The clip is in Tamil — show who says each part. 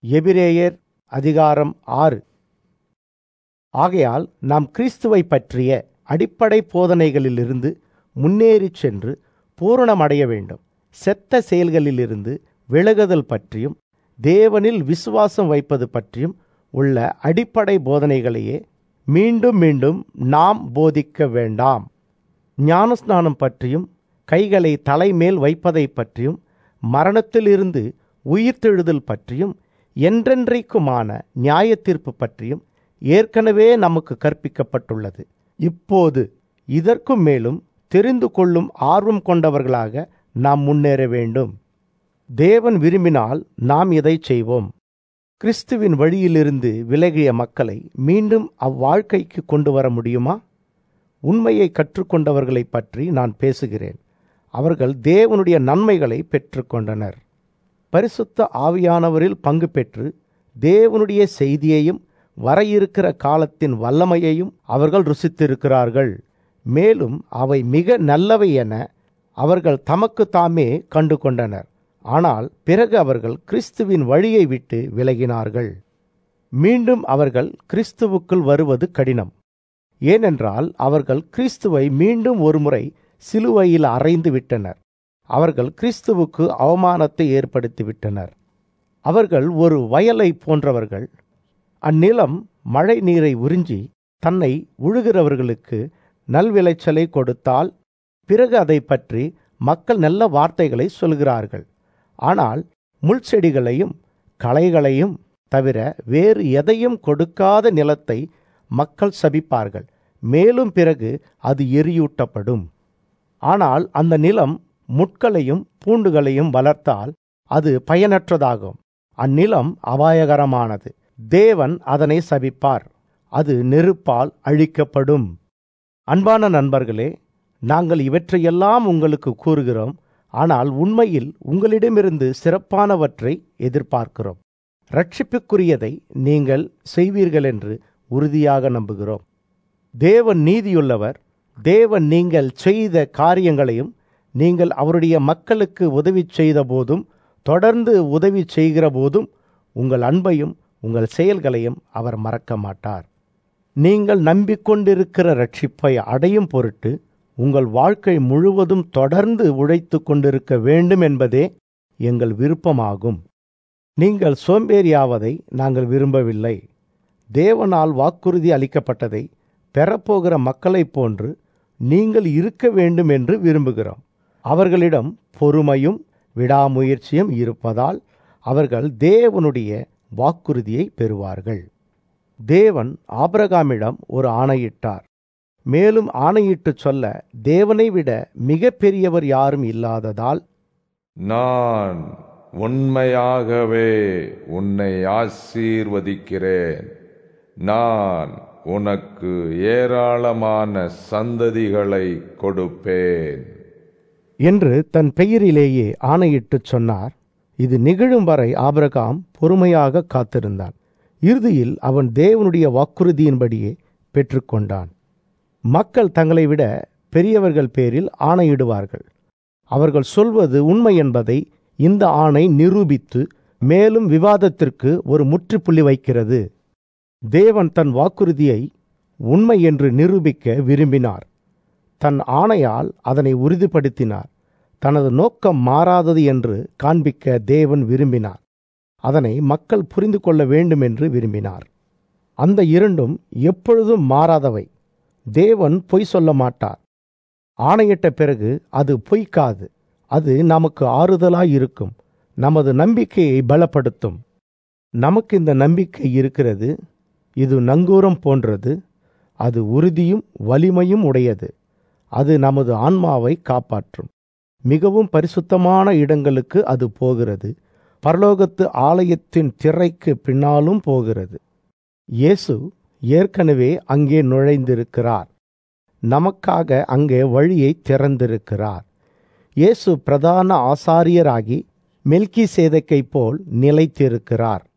Speaker 1: எபிரேயர் அதிகாரம் ஆறு ஆகையால் நாம் கிறிஸ்துவை பற்றிய அடிப்படை போதனைகளிலிருந்து முன்னேறிச் சென்று பூரணமடைய வேண்டும் செத்த செயல்களிலிருந்து விலகுதல் பற்றியும் தேவனில் விசுவாசம் வைப்பது பற்றியும் உள்ள அடிப்படை போதனைகளையே மீண்டும் மீண்டும் நாம் போதிக்க வேண்டாம் ஞானஸ்நானம் பற்றியும் கைகளை தலைமேல் வைப்பதை பற்றியும் மரணத்திலிருந்து உயிர்த்தெழுதல் பற்றியும் என்றென்றைக்குமான நியாய தீர்ப்பு பற்றியும் ஏற்கனவே நமக்கு கற்பிக்கப்பட்டுள்ளது இப்போது இதற்கும் மேலும் தெரிந்து கொள்ளும் ஆர்வம் கொண்டவர்களாக நாம் முன்னேற வேண்டும் தேவன் விரும்பினால் நாம் இதை செய்வோம் கிறிஸ்துவின் வழியிலிருந்து விலகிய மக்களை மீண்டும் அவ்வாழ்க்கைக்கு கொண்டு வர முடியுமா உண்மையை கற்றுக்கொண்டவர்களைப் பற்றி நான் பேசுகிறேன் அவர்கள் தேவனுடைய நன்மைகளை பெற்றுக்கொண்டனர் பரிசுத்த ஆவியானவரில் பங்கு பெற்று தேவனுடைய செய்தியையும் வர இருக்கிற காலத்தின் வல்லமையையும் அவர்கள் ருசித்திருக்கிறார்கள் மேலும் அவை மிக நல்லவை என அவர்கள் தமக்கு தாமே கண்டு கொண்டனர் ஆனால் பிறகு அவர்கள் கிறிஸ்துவின் வழியை விட்டு விலகினார்கள் மீண்டும் அவர்கள் கிறிஸ்துவுக்குள் வருவது கடினம் ஏனென்றால் அவர்கள் கிறிஸ்துவை மீண்டும் ஒருமுறை சிலுவையில் அறைந்து விட்டனர் அவர்கள் கிறிஸ்துவுக்கு அவமானத்தை ஏற்படுத்திவிட்டனர் அவர்கள் ஒரு வயலை போன்றவர்கள் அந்நிலம் மழை நீரை உறிஞ்சி தன்னை உழுகிறவர்களுக்கு நல்விளைச்சலை கொடுத்தால் பிறகு அதை பற்றி மக்கள் நல்ல வார்த்தைகளை சொல்கிறார்கள் ஆனால் முள் செடிகளையும் களைகளையும் தவிர வேறு எதையும் கொடுக்காத நிலத்தை மக்கள் சபிப்பார்கள் மேலும் பிறகு அது எரியூட்டப்படும் ஆனால் அந்த நிலம் முட்களையும் பூண்டுகளையும் வளர்த்தால் அது பயனற்றதாகும் அந்நிலம் அபாயகரமானது தேவன் அதனை சபிப்பார் அது நெருப்பால் அழிக்கப்படும் அன்பான நண்பர்களே நாங்கள் இவற்றையெல்லாம் உங்களுக்கு கூறுகிறோம் ஆனால் உண்மையில் உங்களிடமிருந்து சிறப்பானவற்றை எதிர்பார்க்கிறோம் ரட்சிப்புக்குரியதை நீங்கள் செய்வீர்கள் என்று உறுதியாக நம்புகிறோம் தேவன் நீதியுள்ளவர் தேவன் நீங்கள் செய்த காரியங்களையும் நீங்கள் அவருடைய மக்களுக்கு உதவி செய்த போதும் தொடர்ந்து உதவி செய்கிற போதும் உங்கள் அன்பையும் உங்கள் செயல்களையும் அவர் மறக்க மாட்டார் நீங்கள் நம்பிக்கொண்டிருக்கிற ரட்சிப்பை அடையும் பொருட்டு உங்கள் வாழ்க்கை முழுவதும் தொடர்ந்து உழைத்து கொண்டிருக்க வேண்டும் என்பதே எங்கள் விருப்பமாகும் நீங்கள் சோம்பேறியாவதை நாங்கள் விரும்பவில்லை தேவனால் வாக்குறுதி அளிக்கப்பட்டதை பெறப்போகிற மக்களைப் போன்று நீங்கள் இருக்க வேண்டும் என்று விரும்புகிறோம் அவர்களிடம் பொறுமையும் விடாமுயற்சியும் இருப்பதால் அவர்கள் தேவனுடைய வாக்குறுதியை பெறுவார்கள் தேவன் ஆபிரகாமிடம் ஒரு ஆணையிட்டார் மேலும் ஆணையிட்டு சொல்ல தேவனை விட மிக பெரியவர் யாரும் இல்லாததால்
Speaker 2: நான் உண்மையாகவே உன்னை ஆசீர்வதிக்கிறேன் நான் உனக்கு ஏராளமான சந்ததிகளை கொடுப்பேன்
Speaker 1: என்று தன் பெயரிலேயே ஆணையிட்டுச் சொன்னார் இது நிகழும் வரை ஆபிரகாம் பொறுமையாக காத்திருந்தான் இறுதியில் அவன் தேவனுடைய வாக்குறுதியின்படியே பெற்றுக்கொண்டான் மக்கள் தங்களை விட பெரியவர்கள் பேரில் ஆணையிடுவார்கள் அவர்கள் சொல்வது உண்மை என்பதை இந்த ஆணை நிரூபித்து மேலும் விவாதத்திற்கு ஒரு முற்றுப்புள்ளி வைக்கிறது தேவன் தன் வாக்குறுதியை உண்மை என்று நிரூபிக்க விரும்பினார் தன் ஆணையால் அதனை உறுதிப்படுத்தினார் தனது நோக்கம் மாறாதது என்று காண்பிக்க தேவன் விரும்பினார் அதனை மக்கள் புரிந்து கொள்ள வேண்டும் என்று விரும்பினார் அந்த இரண்டும் எப்பொழுதும் மாறாதவை தேவன் பொய் சொல்ல மாட்டார் ஆணையிட்ட பிறகு அது பொய்க்காது அது நமக்கு ஆறுதலாய் இருக்கும் நமது நம்பிக்கையை பலப்படுத்தும் நமக்கு இந்த நம்பிக்கை இருக்கிறது இது நங்கூரம் போன்றது அது உறுதியும் வலிமையும் உடையது அது நமது ஆன்மாவை காப்பாற்றும் மிகவும் பரிசுத்தமான இடங்களுக்கு அது போகிறது பரலோகத்து ஆலயத்தின் திரைக்கு பின்னாலும் போகிறது இயேசு ஏற்கனவே அங்கே நுழைந்திருக்கிறார் நமக்காக அங்கே வழியை திறந்திருக்கிறார் இயேசு பிரதான ஆசாரியராகி மெல்கி சேதைக்கை போல் நிலைத்திருக்கிறார்